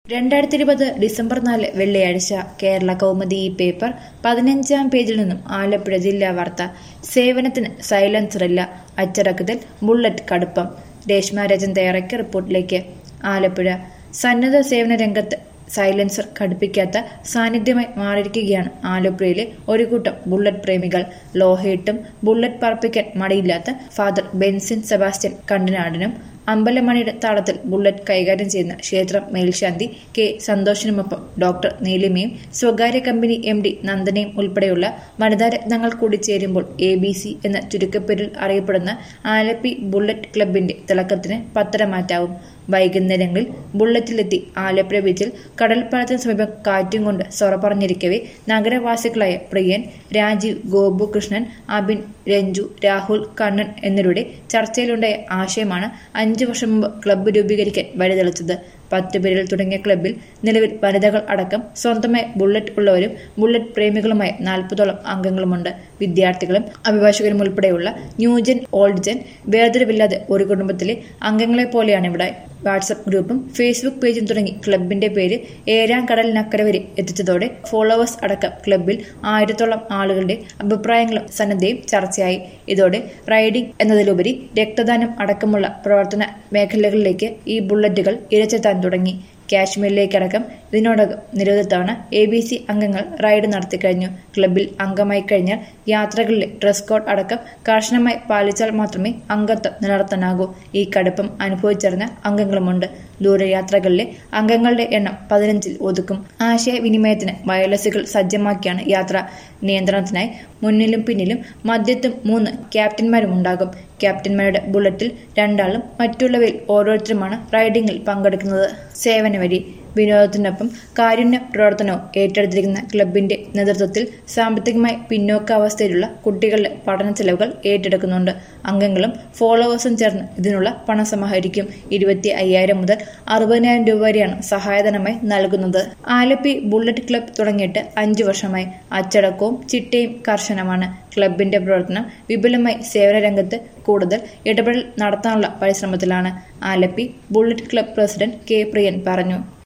രണ്ടായിരത്തി ഇരുപത് ഡിസംബർ നാല് വെള്ളിയാഴ്ച കേരള കൗമുദി ഈ പേപ്പർ പതിനഞ്ചാം പേജിൽ നിന്നും ആലപ്പുഴ ജില്ലാ വാർത്ത സേവനത്തിന് സൈലൻസറില്ല അച്ചടക്കത്തിൽ ബുള്ളറ്റ് കടുപ്പം രേഷ്മ രജൻ തയ്യാറാക്കിയ റിപ്പോർട്ടിലേക്ക് ആലപ്പുഴ സന്നദ്ധ സേവന രംഗത്ത് സൈലൻസർ ഘടിപ്പിക്കാത്ത സാന്നിധ്യമായി മാറിയിരിക്കുകയാണ് ആലപ്പുഴയിലെ ഒരു കൂട്ടം ബുള്ളറ്റ് പ്രേമികൾ ലോഹയിട്ടും ബുള്ളറ്റ് പറപ്പിക്കാൻ മടിയില്ലാത്ത ഫാദർ ബെൻസിൻ സെബാസ്റ്റ്യൻ കണ്ടനാടനും അമ്പലമണിയുടെ താളത്തിൽ ബുള്ളറ്റ് കൈകാര്യം ചെയ്യുന്ന ക്ഷേത്രം മേൽശാന്തി കെ സന്തോഷിനുമൊപ്പം ഡോക്ടർ നീലിമയും സ്വകാര്യ കമ്പനി എം ഡി നന്ദനയും ഉൾപ്പെടെയുള്ള വനിതാരത്നങ്ങൾ കൂടി ചേരുമ്പോൾ എ ബി സി എന്ന ചുരുക്കപ്പേരിൽ അറിയപ്പെടുന്ന ആലപ്പി ബുള്ളറ്റ് ക്ലബിന്റെ തിളക്കത്തിന് പത്തരമാറ്റാവും വൈകുന്നേരങ്ങളിൽ ബുള്ളറ്റിലെത്തി ആലപ്പുഴ ബീച്ചിൽ കടൽപ്പാലത്തിന് സമീപം കാറ്റും കൊണ്ട് സൊറ പറഞ്ഞിരിക്കവേ നഗരവാസികളായ പ്രിയൻ രാജീവ് ഗോപു കൃഷ്ണൻ അബിൻ രഞ്ജു രാഹുൽ കണ്ണൻ എന്നിവരുടെ ചർച്ചയിലുണ്ടായ ആശയമാണ് അഞ്ചു വർഷം മുമ്പ് ക്ലബ്ബ് രൂപീകരിക്കാൻ വഴിതെളിച്ചത് പത്ത് പേരിൽ തുടങ്ങിയ ക്ലബ്ബിൽ നിലവിൽ വനിതകൾ അടക്കം സ്വന്തമായി ബുള്ളറ്റ് ഉള്ളവരും ബുള്ളറ്റ് പ്രേമികളുമായ നാൽപ്പതോളം അംഗങ്ങളുമുണ്ട് വിദ്യാർത്ഥികളും അഭിഭാഷകരും ഉൾപ്പെടെയുള്ള ന്യൂജൻ ഓൾഡ് ജൻ വേർതിരിവില്ലാതെ ഒരു കുടുംബത്തിലെ അംഗങ്ങളെ പോലെയാണ് ഇവിടെ വാട്സപ്പ് ഗ്രൂപ്പും ഫേസ്ബുക്ക് പേജും തുടങ്ങി ക്ലബിന്റെ പേര് ഏഴാം കടലിനക്കര വരെ എത്തിച്ചതോടെ ഫോളോവേഴ്സ് അടക്കം ക്ലബിൽ ആയിരത്തോളം ആളുകളുടെ അഭിപ്രായങ്ങളും സന്നദ്ധയും ചർച്ചയായി ഇതോടെ റൈഡിംഗ് എന്നതിലുപരി രക്തദാനം അടക്കമുള്ള പ്രവർത്തന മേഖലകളിലേക്ക് ഈ ബുള്ളറ്റുകൾ ഇരച്ചെത്താൻ തുടങ്ങി കാശ്മീരിലേക്കടക്കം ഇതിനോടകം നിരവധി തവണ എ ബി സി അംഗങ്ങൾ റൈഡ് നടത്തിക്കഴിഞ്ഞു ക്ലബിൽ അംഗമായി കഴിഞ്ഞാൽ യാത്രകളിലെ ഡ്രസ് കോഡ് അടക്കം കർശനമായി പാലിച്ചാൽ മാത്രമേ അംഗത്വം നിലനിർത്താനാകൂ ഈ കടുപ്പം അനുഭവിച്ചറിഞ്ഞ അംഗങ്ങളുമുണ്ട് ദൂരയാത്രകളിലെ അംഗങ്ങളുടെ എണ്ണം പതിനഞ്ചിൽ ഒതുക്കും ആശയവിനിമയത്തിന് വയർലെസ്സുകൾ സജ്ജമാക്കിയാണ് യാത്ര നിയന്ത്രണത്തിനായി മുന്നിലും പിന്നിലും മധ്യത്തും മൂന്ന് ക്യാപ്റ്റന്മാരും ഉണ്ടാകും ക്യാപ്റ്റന്മാരുടെ ബുള്ളറ്റിൽ രണ്ടാളും മറ്റുള്ളവയിൽ ഓരോരുത്തരുമാണ് റൈഡിംഗിൽ പങ്കെടുക്കുന്നത് സേവന വഴി വിനോദത്തിനൊപ്പം കാരുണ്യ പ്രവർത്തനവും ഏറ്റെടുത്തിരിക്കുന്ന ക്ലബിന്റെ നേതൃത്വത്തിൽ സാമ്പത്തികമായി പിന്നോക്കാവസ്ഥയിലുള്ള കുട്ടികളുടെ പഠന ചെലവുകൾ ഏറ്റെടുക്കുന്നുണ്ട് അംഗങ്ങളും ഫോളോവേഴ്സും ചേർന്ന് ഇതിനുള്ള പണം സമാഹരിക്കും ഇരുപത്തി അയ്യായിരം മുതൽ അറുപതിനായിരം രൂപ വരെയാണ് സഹായധനമായി നൽകുന്നത് ആലപ്പി ബുള്ളറ്റ് ക്ലബ് തുടങ്ങിയിട്ട് അഞ്ചു വർഷമായി അച്ചടക്കവും ചിട്ടയും കർശനമാണ് ക്ലബിന്റെ പ്രവർത്തനം വിപുലമായി സേവന രംഗത്ത് കൂടുതൽ ഇടപെടൽ നടത്താനുള്ള പരിശ്രമത്തിലാണ് Alleppey bullet club president K Priyan പറഞ്ഞു